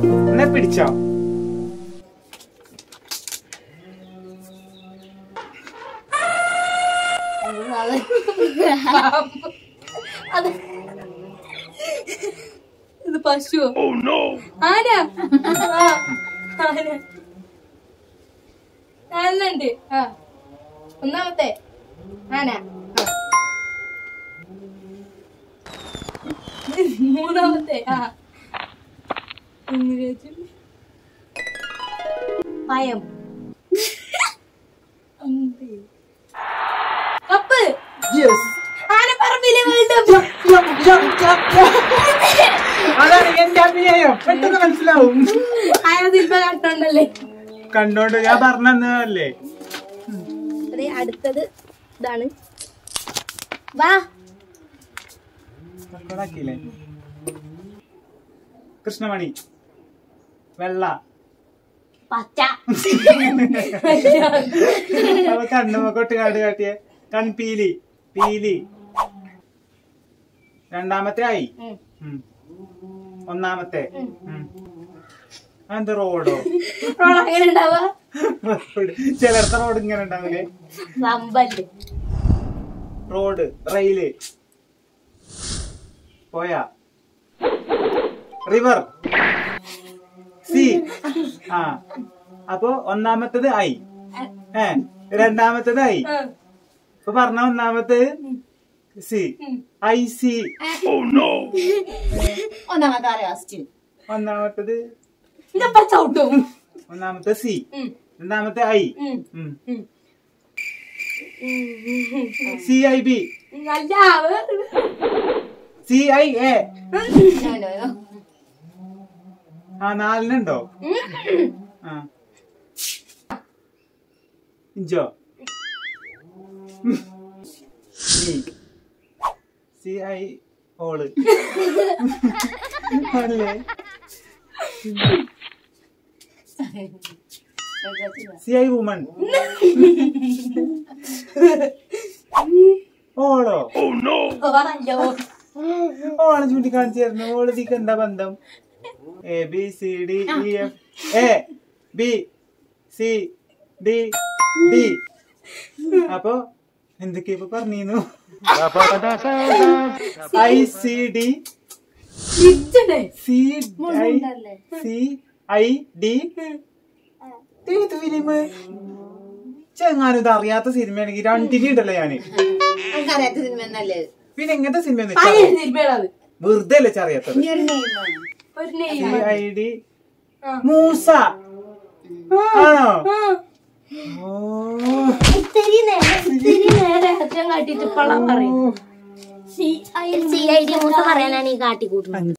എന്നാ പിടിച്ചോ അത് ഇത് പശു ആന ആ, ആന ആനുണ്ട് ആ ഒന്നാമത്തെ ആന ആ. മൂന്നാമത്തെ ആ ഒന്ന് വെച്ചു. പയം അമ്പ്. കപ്പ് യെസ് ആനപ്പറമ്പിലെ വേൾഡ് കപ്പ് അതാണ് എന്റെ അഭിനയം പെട്ടെന്ന് മനസ്സിലാവും ആന സിനിമ കണ്ടോണ്ടല്ലേ കണ്ടോണ്ട് ഞാൻ പറഞ്ഞല്ലേ അതെ അടുത്തത് ഇതാണ് വാ റെക്കോർഡാക്കിയില്ലേ കൃഷ്ണമണി വെള്ള പച്ച അപ്പൊ കണ്ണുമ കൊട്ടുകാട് കാട്ടിയ കൺപീലി പീലി രണ്ടാമത്തെ ആയി ഉം. ഉം. ഒന്നാമത്തെ ഉം. അതെന്ത് റോഡോ റോഡ് അങ്ങനെ ഉണ്ടാവുക റോഡ് ചിലർത്ത റോഡ് ഇങ്ങനെ ഉണ്ടാവില്ലേ റമ്പല് റോഡ് റെയില് പോയാ റിവർ സി ആ അപ്പൊ ഒന്നാമത്തത് ഐ ഏ രണ്ടാമത്തത് ഐ ഇപ്പൊ പറഞ്ഞ ഒന്നാമത്തത് സി ഐ സി ഒന്നാമത്തെ അറിയാം ഫസ്റ്റ് ഒന്നാമത്തത് ഇതപ്പ ചവിട്ടും ഒന്നാമത്തെ സി ഉം. രണ്ടാമത്തെ ഐ ഉം. ഉം. ഉം. സി ഐ ബി നല്ല C I A no no no ആ നാലിനുണ്ടോ ആ ഇഞ്ചോ സി ഐ ഓള് അല്ലേ സി ഐ വുമൺ ഓളോ ഓളെ ചൂണ്ടിക്കാണിച്ചായിരുന്നു ഓളതിക്ക് എന്താ ബന്ധം A B C D E F A B C D D അപ്പൊ എന്തൊക്കെയാ ഇപ്പൊ പറഞ്ഞിരുന്നു I C D C I C I D ഏത് ഫിലിം ചെങ്ങാനും ഇത് അറിയാത്ത സിനിമയാണെങ്കിൽ രണ്ടിനും ഉണ്ടല്ലോ ഞാന് എനിക്കറിയാത്ത സിനിമ നല്ലത് പിന്നെ എങ്ങനത്തെ സിനിമ നിർമ്മേളത് വെറുതെ അല്ലേ ഇച്ച് അറിയാത്തത് ഇനി ഒരു നെയ്മ് ഒരു സി നെയ്മ് ഐ ഡി ആ. മൂസ ആണോ ഓ ഇത്തിരി നേരെ ഇത്തിരി നേരെ അച്ഛൻ കാട്ടിട്ട് ഇപ്പളാ പറയും സി ഐ ഡി മൂസ പറയാനാണ് ഈ കാട്ടിക്കൂട്ടുന്നത്